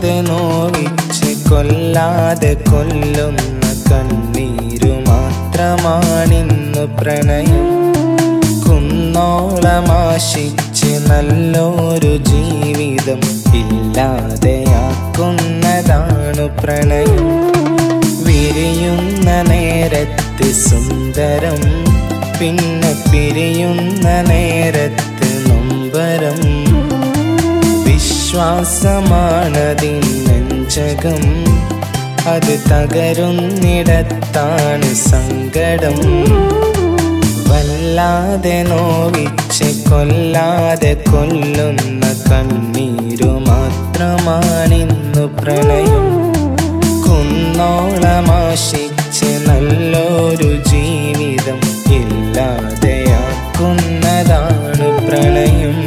വല്ലാതെ നോവിച്ച് കൊല്ലാതെ കൊല്ലുന്ന കണ്ണീരു മാത്രമാണിന്ന് പ്രണയം കുന്നോളമാശിച്ച് നല്ലൊരു ജീവിതം ഇല്ലാതെയാക്കുന്നതാണ് പ്രണയം വിരിയുന്ന നേരത്ത് സുന്ദരം പിന്നെ പിരിയുന്ന നേരത്ത് നൊമ്പരം വിശ്വാസമാണതിൻ നെഞ്ചകം അത് തകരുന്നിടത്താണ് സങ്കടം വല്ലാതെ നോവിച്ച് കൊല്ലാതെ കൊല്ലുന്ന കണ്ണീരു മാത്രമാണിന്നു പ്രണയം കുന്നോളമാശിച്ച് നല്ലൊരു ജീവിതം ഇല്ലാതെയാക്കുന്നതാണ് പ്രണയം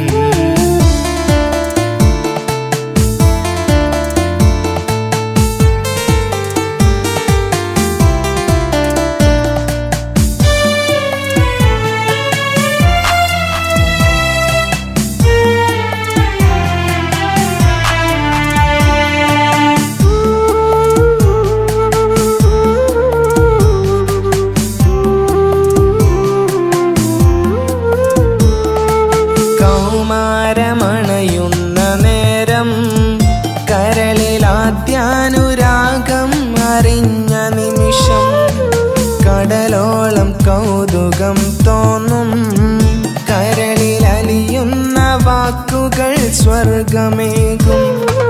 കൗമാരമണയുന്ന നേരം കരളിലാദ്യാനുരാഗം അറിഞ്ഞ നിമിഷം കടലോളം കൗതുകം തോന്നും കരളിലലിയുന്ന വാക്കുകൾ സ്വർഗമേകും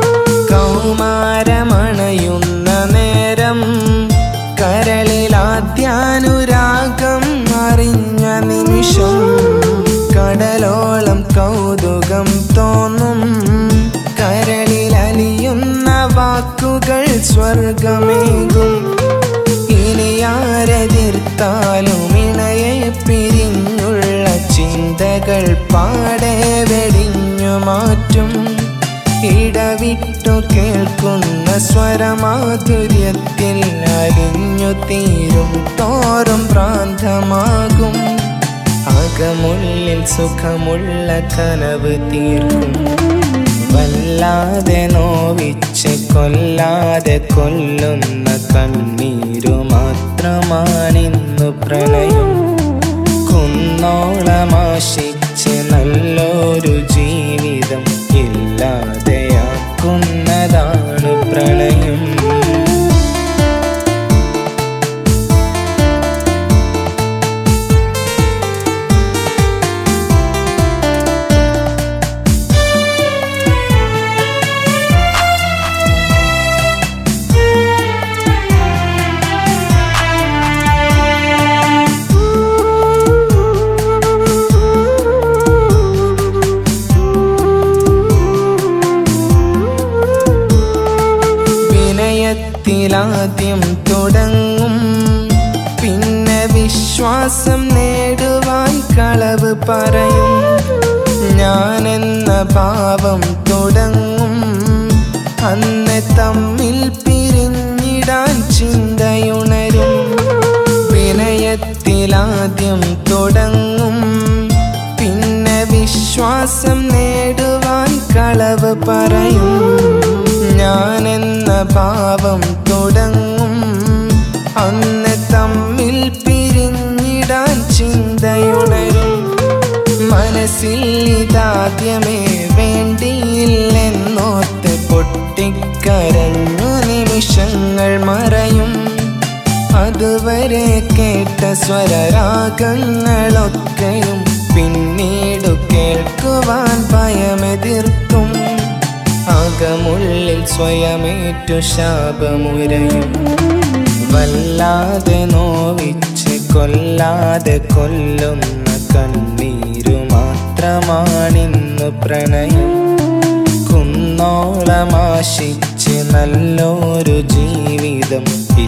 കൗമാരമണയുന്ന നേരം കരളിലാദ്യാനുരാഗം അറിഞ്ഞ നിമിഷം കടലോളം കൗതുകം തോന്നും കരളിലലിയുന്ന വാക്കുകൾ സ്വർഗമേകും ഇനി ആരെതിർത്താലും ഇണയെ പിരിഞ്ഞുള്ള ചിന്തകൾ പാടെ വെടിഞ്ഞു മാറ്റും ഇടവിട്ടു കേൾക്കുന്ന സ്വരമാധുര്യത്തിൽ അലിഞ്ഞു തീരും തോറും ഭ്രാന്തമാകും അകമുള്ളിൽ സുഖമുള്ള കനവ് തീർക്കും വല്ലാതെ നോവിച്ച് കൊല്ലാതെ കൊല്ലുന്ന കണ്ണീരു മാത്രമാണിന്നു പ്രണയം കുന്നോളമാശിച്ച് നല്ലൊരു ജീവിതം ഇല്ലാതെയാക്കുന്നതാണ് പ്രണയം വിനയത്തിലാദ്യം തുടങ്ങും പിന്നെ വിശ്വാസം നേടുവാൻ കളവ് പറയും ഞാനെന്ന ഭാവം തുടങ്ങും അന്ന് തമ്മിൽ പിരിഞ്ഞിടാൻ ചിന്തയുണരും വിനയത്തിലാദ്യം തുടങ്ങും പിന്നെ വിശ്വാസം നേടുവാൻ കളവ് പറയും ഞാനെന്ന ഭാവം തുടങ്ങും അന്ന് തമ്മിൽ പിരിഞ്ഞിടാൻ ചിന്തയുണരും മനസ്സിൽ ഇതാദ്യമേ വേണ്ടിയില്ലെന്നോർത്ത് പൊട്ടിക്കരഞ്ഞു നിമിഷങ്ങൾ മറയും അതുവരെ കേട്ട സ്വരരാഗങ്ങളൊക്കെയും പിന്നീടു കേൾക്കുവാൻ ഭയമെതിർക്കും അകമുള്ളിൽ സ്വയമേറ്റു ശാപമുരയും വല്ലാതെ നോവിച്ച് കൊല്ലാതെ കൊല്ലുന്ന കണ്ണീരു മാത്രമാണിന്നു പ്രണയം കുന്നോളമാശിച്ച് നല്ലൊരു ജീവിതം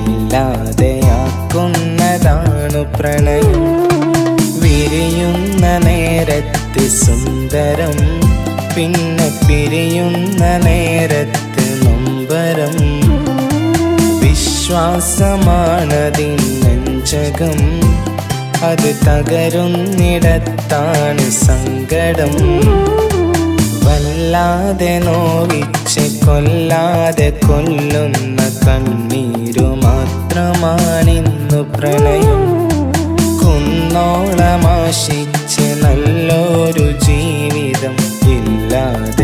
ഇല്ലാതെയാക്കുന്നതാണ് പ്രണയം വിരിയുന്ന നേരത്ത് സുന്ദരം പിന്നെ പിരിയുന്ന നേരത്ത് നൊമ്പരം വിശ്വാസമാണതിൻ നെഞ്ചകം അത് തകരുന്നിടത്താണ് സങ്കടം വല്ലാതെ നോവിച്ച് കൊല്ലാതെ കൊല്ലുന്ന കണ്ണീരു മാത്രമാണിന്നു പ്രണയം കുന്നോളമാശിച്ച് നല്ലൊരു ജീവിതം ഇല്ലാതെ